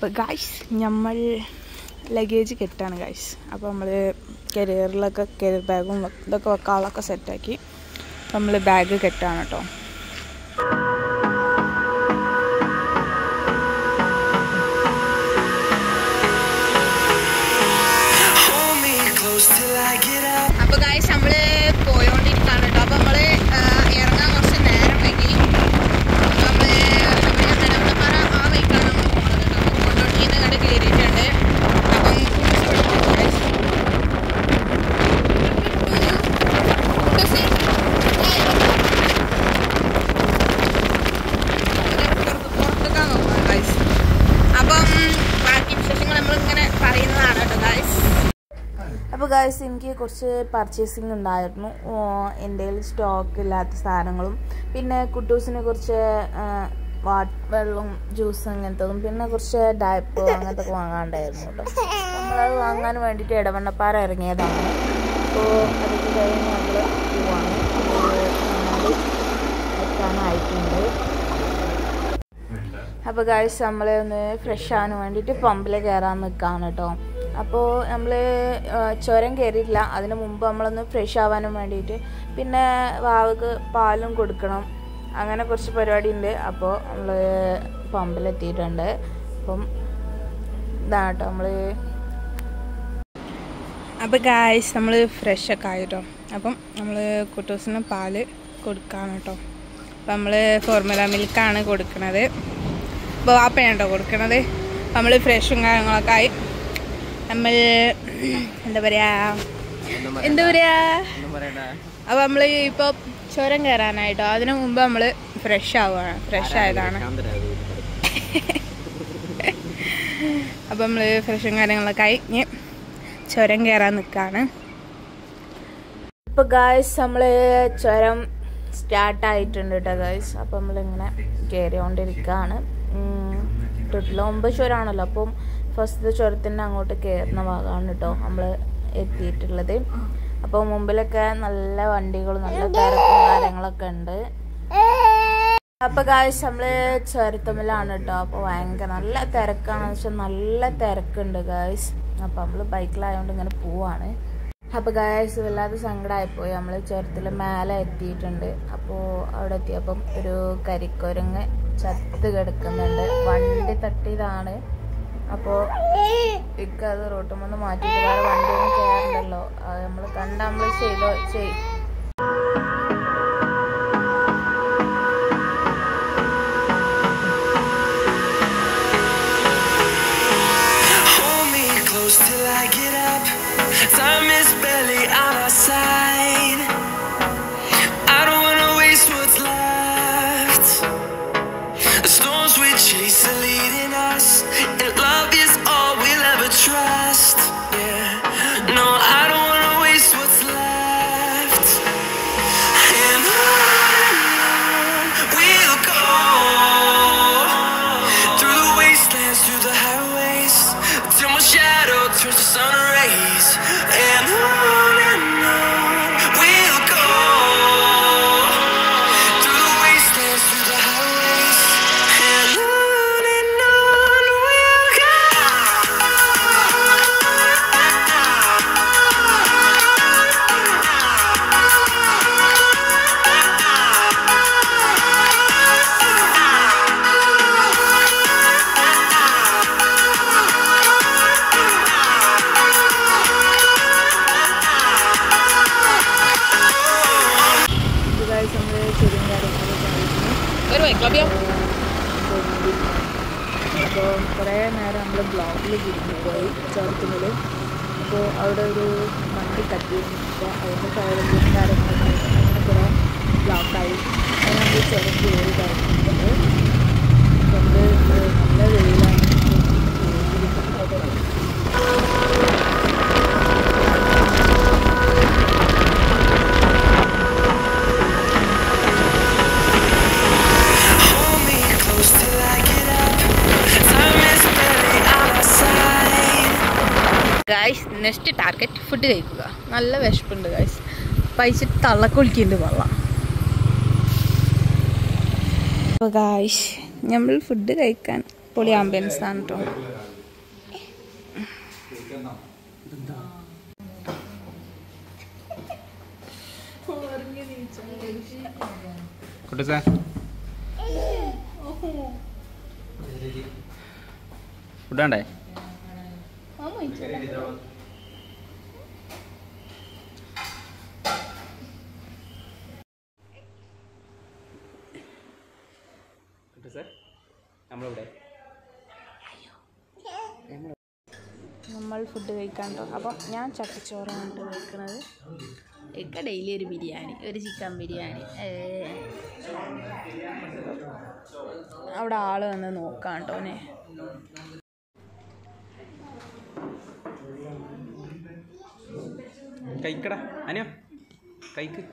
അപ്പോൾ ഗായ്സ് നമ്മൾ luggage കെട്ടാണ് guys അപ്പോൾ നമ്മൾ കരിയറിലൊക്കെ കരിയർ ബാഗും ഇതൊക്കെ വെക്കാളൊക്കെ സെറ്റാക്കി നമ്മൾ ബാഗ് കെട്ടാണ് കേട്ടോ Hold me close till I get up. അപ്പോൾ ഗായ്സ് നമ്മൾ പോയോണ്ടിരിക്കുകയാണ് കേട്ടോ അപ്പോൾ നമ്മൾ ഇറങ്ങാൻ കുറച്ച് നേരം വൈകി അപ്പോൾ നമ്മൾ നെടവളപ്പാറ ആ വഴിക്കാണ് നമ്മൾ പോകുന്നത് കേട്ടോ അപ്പോൾ കൊണ്ടോട്ടിയിൽ നിന്ന് ഇങ്ങോട്ട് കയറിയിട്ടുണ്ട് അപ്പം guys. പുറത്തേക്കാണ് നോക്കുന്നത് ഗായ്സ് അപ്പം ബാക്കി വിശേഷങ്ങൾ നമ്മളിങ്ങനെ പറയുന്നതാണ് കേട്ടോ ഗായ്സ് അപ്പോൾ ഗായ്സ് എനിക്ക് കുറച്ച് പർച്ചേസിങ് ഉണ്ടായിരുന്നു ഓ, എൻ്റെ കയ്യിൽ സ്റ്റോക്ക് ഇല്ലാത്ത സാധനങ്ങളും പിന്നെ കുട്ടൂസിന് കുറച്ച് ആ, വാട്ട് വെള്ളവും ജ്യൂസ് അങ്ങനത്തതും പിന്നെ കുറച്ച് ഡയപ്പ് അങ്ങനത്തെ ഒക്കെ വാങ്ങാണ്ടായിരുന്നു കേട്ടോ നമ്മളത് വാങ്ങാൻ വേണ്ടിയിട്ട് ഇടവണ്ണപ്പാറ ഇറങ്ങിയതാണ് അപ്പോൾ അതൊക്കെ കഴിഞ്ഞ് നമ്മൾ പോവാണ് അപ്പോൾ എത്താനായിട്ടുണ്ട് അപ്പോൾ ഗായ്സ് നമ്മൾ ഒന്ന് ഫ്രഷ് ആവാൻ വേണ്ടിയിട്ട് പമ്പിൽ കയറാൻ നിൽക്കുകയാണ് കേട്ടോ അപ്പോൾ നമ്മൾ ചുരം കയറിയിട്ടില്ല അതിന് മുമ്പ് നമ്മളൊന്ന് ഫ്രഷ് ആവാനും വേണ്ടിയിട്ട് പിന്നെ വാവക്ക് പാലും കൊടുക്കണം അങ്ങനെ കുറച്ച് പരിപാടി ഉണ്ട് അപ്പോൾ നമ്മൾ പമ്പിലെത്തിയിട്ടുണ്ട് അപ്പം ഇതാണ് കേട്ടോ നമ്മൾ അപ്പോൾ ഗായ്സ് നമ്മൾ ഫ്രഷ് ഒക്കെ ആയിട്ടോ അപ്പം നമ്മൾ കുട്ടൂസിന് പാല് കൊടുക്കാണ് കേട്ടോ അപ്പം നമ്മൾ ഫോർമുല മിൽക്കാണ് കൊടുക്കുന്നത് അപ്പോൾ വാപ്പയാണ് കേട്ടോ കൊടുക്കണത് നമ്മൾ ഫ്രഷും കാര്യങ്ങളൊക്കെ ആയി നമ്മൾ എന്താ പറയുക എന്താ പറയുക അപ്പോൾ നമ്മൾ ഇപ്പോൾ ചുരം കയറാനായിട്ടോ അതിനു മുമ്പ് നമ്മൾ ഫ്രഷ് ആവുകയാണ് ഫ്രഷ് ആയതാണ് അപ്പോൾ നമ്മൾ ഫ്രഷും കാര്യങ്ങളൊക്കെ ആയി ഇനി ചുരം കയറാൻ നിൽക്കുകയാണ് ഇപ്പോൾ ഗായ്സ് നമ്മൾ ചുരം സ്റ്റാർട്ട് ആയിട്ടുണ്ട് കേട്ടോ ഗായ്സ് അപ്പം നമ്മളിങ്ങനെ കയറിക്കൊണ്ടിരിക്കുകയാണ് തൊട്ടിൽ ഒമ്പത് ചുരമാണല്ലോ അപ്പം ഫസ്റ്റ് ചുരത്തിൻ്റെ അങ്ങോട്ട് കയറുന്ന ഭാഗമാണ് കേട്ടോ നമ്മൾ എത്തിയിട്ടുള്ളത് അപ്പോൾ മുമ്പിലൊക്കെ നല്ല വണ്ടികളും നല്ല തിരക്കും കാര്യങ്ങളൊക്കെ ഉണ്ട് അപ്പൊ ഗായ്സ് നമ്മള് ചുരത്തമ്മിലാണ് കേട്ടോ അപ്പൊ ഭയങ്കര നല്ല തിരക്കാണെന്ന് വെച്ചാൽ നല്ല തിരക്കുണ്ട് ഗായ്സ് അപ്പൊ നമ്മള് ബൈക്കിലായതുകൊണ്ട് ഇങ്ങനെ പോവാണ് അപ്പൊ ഗായ്സ് വല്ലാതെ സങ്കടമായിപ്പോയി നമ്മള് ചുരത്തില് മേലെ എത്തിയിട്ടുണ്ട് അപ്പോ അവിടെ എത്തിയപ്പം ഒരു കരിക്കുരങ്ങ് ചത്ത് കിടക്കുന്നുണ്ട് വണ്ടി തട്ടിയതാണ് അപ്പോ ഇക്ക അത് റോട്ടുമെന്ന് മാറ്റിയിട്ട് വേറെ വണ്ടിയൊന്നും കയറണ്ടല്ലോ അത് നമ്മള് കണ്ട നമ്മള് ചെയ്തോ ചെയ് Hold me close till I get up. Time is barely on our side. I don't wanna waste what's left. The storms we chase are leading us, and love is all we'll ever trust. Yeah, no, I don't wanna waste what's left. And on we'll go through the wastelands, through the highways, till my shadow turns to sun rays. And on and on we'll go through the wastelands, through the highways, and on and on we'll go. ഇത് guys നമ്മൾ ചെറിയ കാര്യങ്ങളൊക്കെ ആയിരുന്നു ഒരു വൈക്ലബ്യോ അപ്പോൾ കുറേ നേരം നമ്മൾ ബ്ലോക്കിൽ തിരിഞ്ഞു പോയി ചുരത്തിനിൽ അപ്പോൾ അവിടെ ഒരു വണ്ടി തട്ടിയിട്ട് അതിൻ്റെ ടയറും കാര്യങ്ങളൊക്കെ ആയിട്ട് അങ്ങനെ കുറേ ബ്ലോക്കായി അത് നമ്മൾ ചുരം കയറി കഴിഞ്ഞിട്ടുണ്ട് അപ്പോൾ നമ്മൾ നല്ല വെയിലാണ് Hold me close till I get up. Time is barely on our side. Guys next target food കഴിക്കുക നല്ല വിശപ്പുണ്ട് ഗായ്സ് പൈസ തള്ളക്കൊളിക്കുന്നുണ്ട് വെള്ളം അപ്പോൾ ഗായ്സ് നമ്മൾ ഫുഡ് കഴിക്കാൻ പൊളി ആംബിയൻസ് ആണ് കേട്ടോ കുട്ടസാ ഫുഡാണ്ടേ നമ്മളിവിടെ നമ്മൾ ഫുഡ് കഴിക്കാൻ കേട്ടോ അപ്പം ഞാൻ ചക്കച്ചോറാണ് കേട്ടോ കഴിക്കുന്നത് ഇക്ക ഡെയിലി ഒരു ബിരിയാണി ഒരു ചിക്കൻ ബിരിയാണി ഏ. അവിടെ ആള് വന്ന് നോക്കാം കേട്ടോനെ കഴിക്കടാ അനിയോ കഴിക്ക്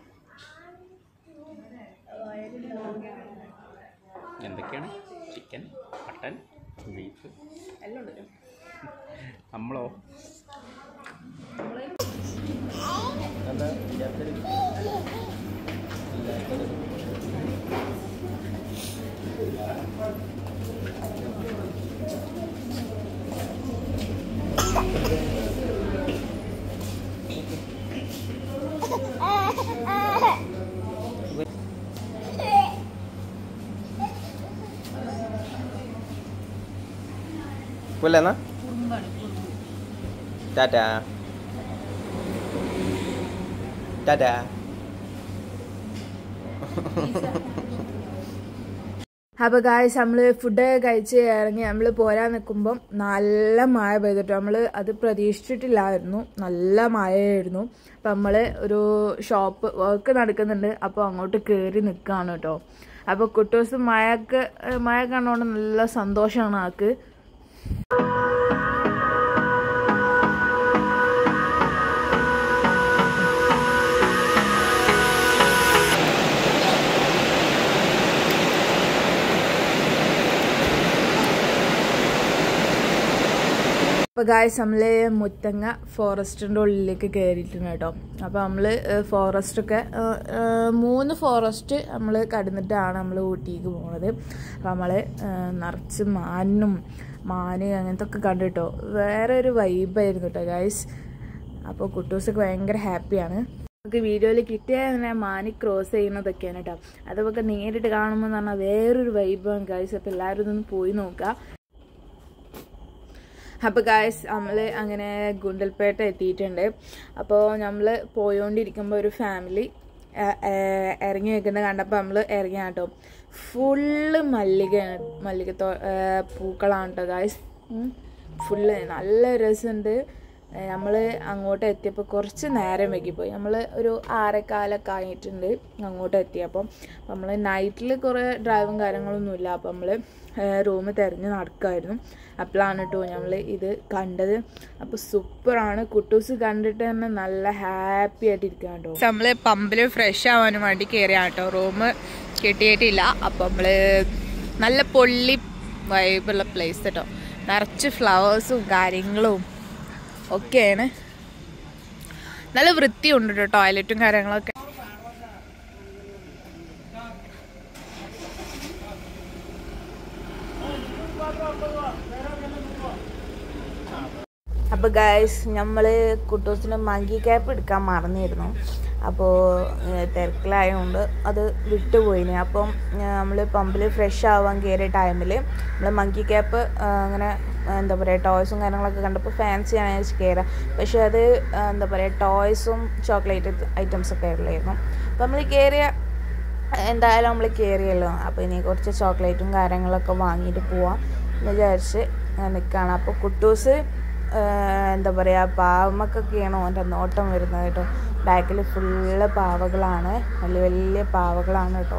എന്തൊക്കെയാണ് ചിക്കൻ മട്ടൻ ബീഫ് എല്ലാം ഉണ്ട് നമ്മളോ പുല്ലെന്നാ ടാറ്റാ ടാറ്റാ അപ്പോൾ ഗായ്സ് നമ്മൾ ഫുഡ് കഴിച്ച് ഇറങ്ങി നമ്മൾ പോരാൻ നിൽക്കുമ്പം നല്ല മഴ പെയ്തിട്ട് നമ്മൾ അത് പ്രതീക്ഷിച്ചിട്ടില്ലായിരുന്നു നല്ല മഴയായിരുന്നു അപ്പം നമ്മൾ ഒരു ഷോപ്പ് വർക്ക് നടക്കുന്നുണ്ട് അപ്പോൾ അങ്ങോട്ട് കയറി നിൽക്കുകയാണ് കേട്ടോ അപ്പോൾ കുട്ടൂസ് മഴക്ക് മഴ കണ്ടുകൊണ്ട് നല്ല സന്തോഷമാണ് ആൾക്ക് അപ്പോൾ ഗായ്സ് നമ്മൾ മുത്തങ്ങ ഫോറസ്റ്റിൻ്റെ ഉള്ളിലേക്ക് കയറിയിട്ടുണ്ട് കേട്ടോ അപ്പോൾ നമ്മൾ ഫോറസ്റ്റൊക്കെ മൂന്ന് ഫോറസ്റ്റ് നമ്മൾ കടന്നിട്ടാണ് നമ്മൾ ഊട്ടിക്ക് പോകുന്നത് അപ്പോൾ നമ്മൾ നിറച്ച് മാനും മാന് അങ്ങനത്തെ ഒക്കെ കണ്ടിട്ടോ വേറെ ഒരു വൈബായിരുന്നു കേട്ടോ ഗായ്സ് അപ്പോൾ കുട്ടൂസൊക്കെ ഭയങ്കര ഹാപ്പിയാണ് നമുക്ക് വീഡിയോയിൽ കിട്ടിയ തന്നെ മാനി ക്രോസ് ചെയ്യുന്നതൊക്കെയാണ് കേട്ടോ അതൊക്കെ നേരിട്ട് കാണുമ്പോൾ എന്ന് പറഞ്ഞാൽ വേറൊരു വൈബാണ് ഗായ്സ് അപ്പോൾ എല്ലാവരും ഇതൊന്ന് പോയി നോക്കുക അപ്പോൾ ഗായ്സ് നമ്മൾ അങ്ങനെ ഗുണ്ടൽപേട്ട എത്തിയിട്ടുണ്ട് അപ്പോൾ നമ്മൾ പോയോണ്ടിരിക്കുമ്പോൾ ഒരു ഫാമിലി ഇറങ്ങി നിൽക്കുന്നത് കണ്ടപ്പോൾ നമ്മൾ ഇറങ്ങി കേട്ടോ ഫുള്ള് മല്ലികയാണ് മല്ലിക തോ പൂക്കളാണ് കേട്ടോ ഗായ്സ് ഫുള്ള് നല്ല രസമുണ്ട് നമ്മൾ അങ്ങോട്ട് എത്തിയപ്പോൾ കുറച്ച് നേരം വൈകിപ്പോയി നമ്മൾ ഒരു ആറേക്കാലൊക്കെ ആയിട്ടുണ്ട് അങ്ങോട്ട് എത്തിയപ്പം നമ്മൾ നൈറ്റിൽ കുറേ ഡ്രൈവും കാര്യങ്ങളൊന്നുമില്ല അപ്പം നമ്മൾ റൂം തിരഞ്ഞ് നടക്കുമായിരുന്നു അപ്പോഴാണ് കേട്ടോ നമ്മൾ ഇത് കണ്ടത് അപ്പോൾ സൂപ്പറാണ് കുട്ടൂസ് കണ്ടിട്ട് തന്നെ നല്ല ഹാപ്പി ആയിട്ട് ഇരിക്കുക കേട്ടോ നമ്മൾ പമ്പിൽ ഫ്രഷ് ആവാനും വേണ്ടി കയറിയാണ് കേട്ടോ റൂം കിട്ടിയിട്ടില്ല അപ്പം നമ്മൾ നല്ല പൊള്ളി വൈബുള്ള പ്ലേസ് കേട്ടോ നിറച്ച് ഫ്ലവേഴ്സും കാര്യങ്ങളും ഒക്കെയാണ് നല്ല വൃത്തിയുണ്ട് കേട്ടോ ടോയ്ലറ്റും കാര്യങ്ങളൊക്കെ അപ്പോൾ ഗായ്സ് നമ്മൾ കുട്ടൂസിന് മങ്കി ക്യാപ്പ് എടുക്കാൻ മറന്നിരുന്നു അപ്പോൾ തിരക്കിലായതുകൊണ്ട് അത് വിട്ടുപോയിന് അപ്പം നമ്മൾ പമ്പിൽ ഫ്രഷ് ആവാൻ കയറിയ ടൈമിൽ നമ്മൾ മങ്കി ക്യാപ്പ് അങ്ങനെ എന്താ പറയുക ടോയ്സും കാര്യങ്ങളൊക്കെ കണ്ടപ്പോൾ ഫാൻസി ആണ് കയറുക പക്ഷേ അത് എന്താ പറയുക ടോയ്സും ചോക്ലേറ്റ് ഐറ്റംസ് ഒക്കെ ഉള്ളായിരുന്നു അപ്പോൾ നമ്മൾ കയറിയ എന്തായാലും നമ്മൾ കയറിയല്ലോ അപ്പോൾ ഇനി കുറച്ച് ചോക്ലേറ്റും കാര്യങ്ങളൊക്കെ വാങ്ങിയിട്ട് പോവാം എന്ന് വിചാരിച്ച് നിൽക്കുകയാണ് അപ്പോൾ കുട്ടൂസ് എന്താ പറയുക പാവമ്മക്കൊക്കെയാണ് ഓൻ്റെ നോട്ടം വരുന്നത് കേട്ടോ ബാക്കിൽ ഫുള്ള് പാവകളാണ് വലിയ വലിയ പാവകളാണ് കേട്ടോ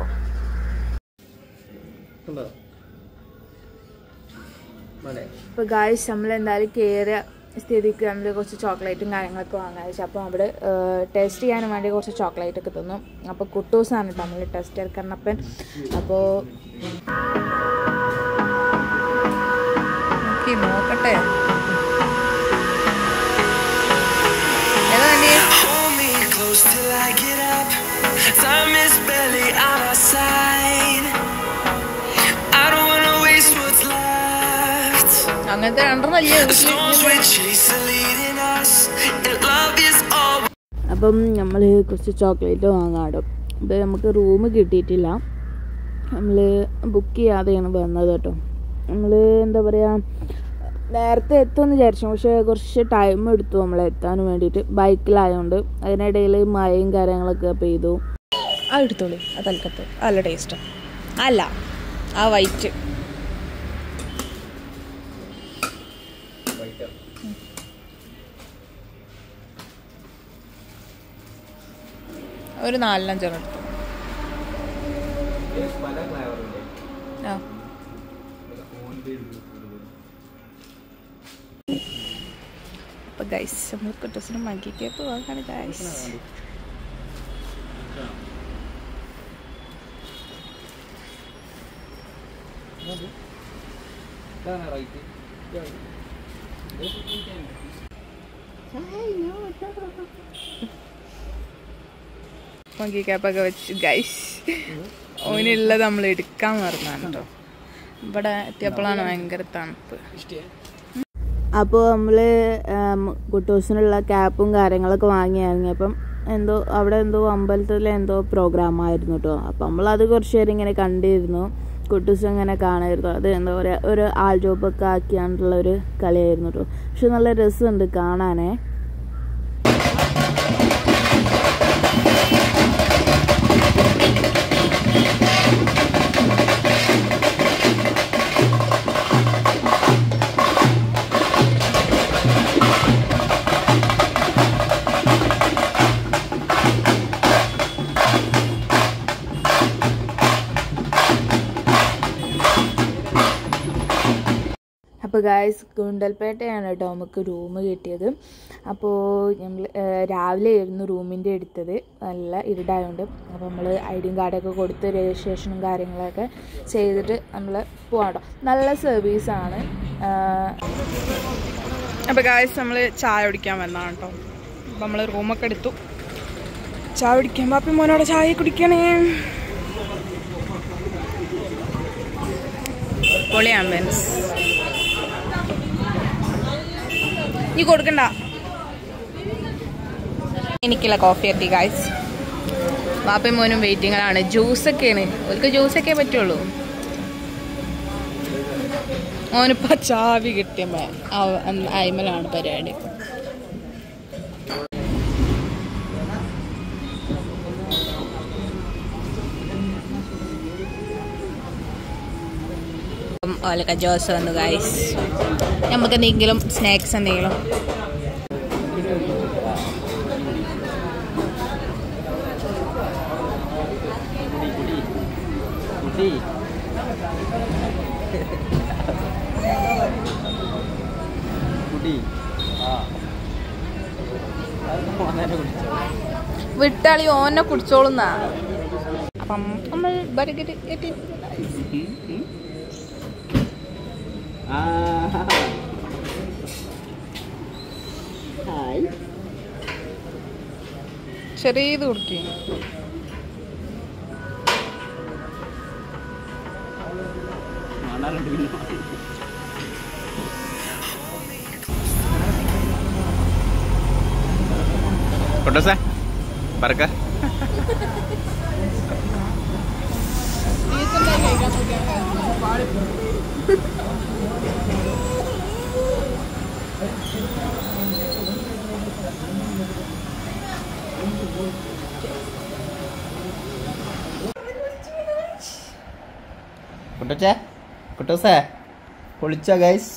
ഇപ്പോൾ ഗായ്സ് നമ്മൾ എന്തായാലും കയറിയ സ്ഥിതിക്ക് നമ്മൾ കുറച്ച് ചോക്ലേറ്റും കാര്യങ്ങളൊക്കെ വാങ്ങാൻ വെച്ചാൽ അപ്പോൾ അവിടെ ടേസ്റ്റ് ചെയ്യാനും വേണ്ടി കുറച്ച് ചോക്ലേറ്റ് ഒക്കെ തന്നു അപ്പോൾ കുട്ടൂസാണ് കേട്ടോ നമ്മൾ ടെസ്റ്റ് എടുക്കണപ്പൻ അപ്പോൾ നോക്കട്ടെ ഏതാ വേണ്ടി Hold me close till I get up. Time is barely on our side. I don't wanna waste what's left. അങ്ങനത്തെ രണ്ടെണ്ണം അല്ലേ വീട്ടില് Storms we chase are leading us, and love is all. അപ്പം നമ്മൾ കുറച്ച് ചോക്ലേറ്റ് വാങ്ങാടും ഇത് നമുക്ക് റൂം കിട്ടിയിട്ടില്ല നമ്മൾ ബുക്ക് ചെയ്യാതെയാണ് വന്നത് കേട്ടോ നമ്മൾ എന്താ പറയുക നേരത്തെ എത്തുമെന്ന് വിചാരിച്ചു പക്ഷേ കുറച്ച് ടൈം എടുത്തു നമ്മൾ എത്താൻ വേണ്ടിയിട്ട് ബൈക്കിലായതുകൊണ്ട് അതിനിടയിൽ മഴയും കാര്യങ്ങളൊക്കെ പെയ്തു ആ എടുത്തോളൂ ആ തലക്കത്ത് നല്ല ടേസ്റ്റ് അല്ല ആ വൈറ്റ് ഒരു നാലിനഞ്ചെണ്ണം എടുത്തു ആ അപ്പൊ ഗൈസ് നമ്മൾ കുട്ടസിന് മങ്കി കേപ്പ് വാങ്ങാണ് ഗൈസ് മങ്കി കേപ്പൊക്കെ വെച്ച് ഗൈസ് ഓനുള്ളത് നമ്മൾ എടുക്കാൻ മറന്നാണ് കേട്ടോ ഇവിടെ എത്തിയപ്പോഴാണ് ഭയങ്കര തണുപ്പ് അപ്പോൾ നമ്മൾ കുട്ടൂസിനുള്ള ക്യാപ്പും കാര്യങ്ങളൊക്കെ വാങ്ങി ഇറങ്ങിയപ്പം എന്തോ അവിടെ എന്തോ അമ്പലത്തിൽ എന്തോ പ്രോഗ്രാം ആയിരുന്നു കേട്ടോ അപ്പം നമ്മളത് കുറച്ച് നേരം ഇങ്ങനെ കണ്ടിരുന്നു കുട്ടൂസ് ഇങ്ങനെ കാണായിരുന്നു അത് എന്താ പറയുക ഒരു ആൾ ജോബൊക്കെ ആക്കിയാണ്ടുള്ള ഒരു കളിയായിരുന്നു കേട്ടോ പക്ഷെ നല്ല രസമുണ്ട് കാണാനേ അപ്പോൾ ഗായ്സ് ഗുണ്ടൽപേട്ടയാണ് കേട്ടോ നമുക്ക് റൂം കിട്ടിയത് അപ്പോൾ നമ്മൾ രാവിലെ ആയിരുന്നു റൂമിൻ്റെ എടുത്തത് നല്ല ഇരുടായതുകൊണ്ട് അപ്പോൾ നമ്മൾ ഐ ഡിയും കാർഡൊക്കെ കൊടുത്ത് രജിസ്ട്രേഷനും കാര്യങ്ങളൊക്കെ ചെയ്തിട്ട് നമ്മൾ പോകാം കേട്ടോ നല്ല സർവീസാണ് അപ്പോൾ ഗായ്സ് നമ്മൾ ചായ കുടിക്കാൻ വന്നതാണ് കേട്ടോ അപ്പോൾ നമ്മൾ റൂമൊക്കെ എടുത്തു ചായ കുടിക്കാൻ പാപ്പി മോനോടെ ചായ കുടിക്കണേ പൊളി ആംബുലൻസ് നീ കൊടുക്കണ്ട എനിക്കുള്ള കോഫി എത്തി ഗായ്സ് വാപ്പയും മോനും വെയിറ്റിങ്ങിലാണ് ജ്യൂസൊക്കെയാണ് ഓർക്ക് ജ്യൂസൊക്കെ പറ്റുള്ളൂ ഓനിപ്പോ ചാവി കിട്ടിയ അയിമലാണ് പരിപാടി ഓലക്ക ജ്യൂസ് വന്നു ഗായ്സ് നമുക്ക് എന്തെങ്കിലും സ്നാക്സ് എന്തെങ്കിലും കുട്ടി കുട്ടി ആ അത് മോനെ കുടിച്ചോ വിട്ടാളി ഓനെ കുടിച്ചോളുന്നാ അപ്പം നമ്മൾ ബർഗർ എത്തി ആ ഹായ് ചെറിയത് കുടിക്കേ കാണാറുണ്ട് പിന്നെ കൊട്ടോസേ പറക്ക കുട്ടോച്ചേ കുട്ടോസേ പൊളിച്ചോ ഗൈസ്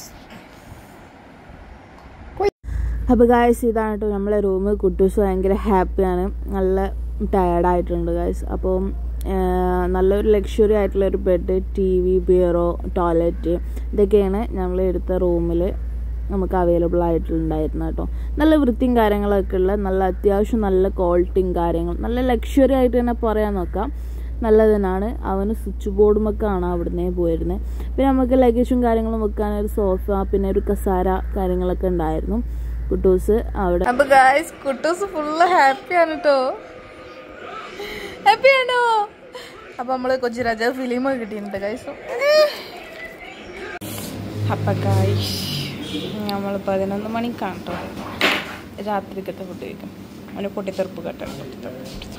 അപ്പോൾ ഗായ്സ് ഇതാണ് കേട്ടോ നമ്മളെ റൂം കുട്ടൂസ് ഭയങ്കര ഹാപ്പിയാണ് നല്ല ടയർഡായിട്ടുണ്ട് ഗായ്സ് അപ്പോൾ നല്ലൊരു ലക്ഷറി ആയിട്ടുള്ള ഒരു ബെഡ് ടി വി ബിയറോ ടോയ്ലറ്റ് ഇതൊക്കെയാണ് നമ്മൾ എടുത്ത റൂമിൽ നമുക്ക് അവൈലബിൾ ആയിട്ടുണ്ടായിരുന്നു കേട്ടോ നല്ല വൃത്തിയും കാര്യങ്ങളൊക്കെ ഉള്ള നല്ല അത്യാവശ്യം നല്ല ക്വാളിറ്റിയും കാര്യങ്ങൾ നല്ല ലക്ഷറി ആയിട്ട് തന്നെ പറയാൻ നോക്കാം നല്ലതിനാണ് അവന് സ്വിച്ച് ബോർഡുമൊക്കെ ആണ് അവിടുന്ന് പോയിരുന്നത് പിന്നെ നമുക്ക് ലഗേജും കാര്യങ്ങളും വെക്കാൻ ഒരു സോഫ പിന്നെ ഒരു കസാര കാര്യങ്ങളൊക്കെ ഉണ്ടായിരുന്നു കുട്ടൂസ് അവിടെ അപ്പൊ ഗായ്സ് കുട്ടൂസ് ഫുള്ള് ഹാപ്പിയാണ് കേട്ടോ ഹാപ്പിയാണോ അപ്പൊ നമ്മള് കൊച്ചി രാജ ഫിലിം കിട്ടിയിട്ടുണ്ട് ഗായ്സ് അപ്പൊ ഗായ്സ് നമ്മൾ പതിനൊന്ന് മണിക്കാണ് കേട്ടോ രാത്രിക്കത്തെ ഫുഡ് കഴിക്കും അവന് പൊട്ടിത്തെറുപ്പ് കേട്ടോ പൊട്ടിത്തെറുപ്പ്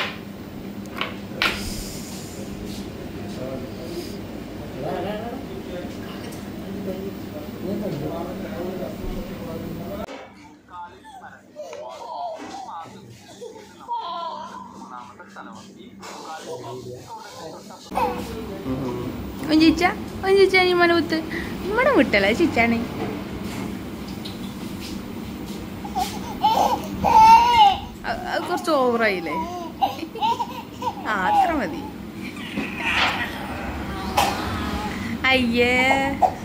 ചിച്ച ചിച്ച നീ മന കുത്ത് മണം വിട്ടല്ല ചിച്ചാണ് അ- അത് കുറച്ച് ഓവറായില്ലേ ആ അത്ര മതി അയ്യേ